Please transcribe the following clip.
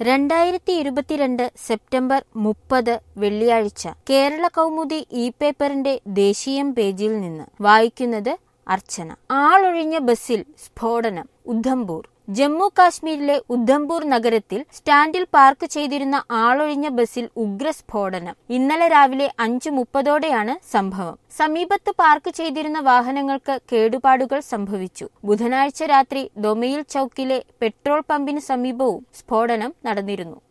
രണ്ടായിരത്തി ഇരുപത്തിരണ്ട് സെപ്റ്റംബർ മുപ്പത് വെള്ളിയാഴ്ച കേരള കൗമുദി ഇ പേപ്പറിന്റെ ദേശീയം പേജിൽ നിന്ന് വായിക്കുന്നത് അർച്ചന ആളൊഴിഞ്ഞ ബസ്സിൽ സ്ഫോടനം ഉദ്ധംപൂർ ജമ്മു കാശ്മീരിലെ ഉദ്ധംപൂർ നഗരത്തിൽ സ്റ്റാൻഡിൽ പാർക്ക് ചെയ്തിരുന്ന ആളൊഴിഞ്ഞ ബസ്സിൽ ഉഗ്രസ്ഫോടനം ഇന്നലെ രാവിലെ അഞ്ചു മുപ്പതോടെയാണ് സംഭവം സമീപത്ത് പാർക്ക് ചെയ്തിരുന്ന വാഹനങ്ങൾക്ക് കേടുപാടുകൾ സംഭവിച്ചു ബുധനാഴ്ച രാത്രി ദൊമയിൽ ചൌക്കിലെ പെട്രോൾ പമ്പിന് സമീപവും സ്ഫോടനം നടന്നിരുന്നു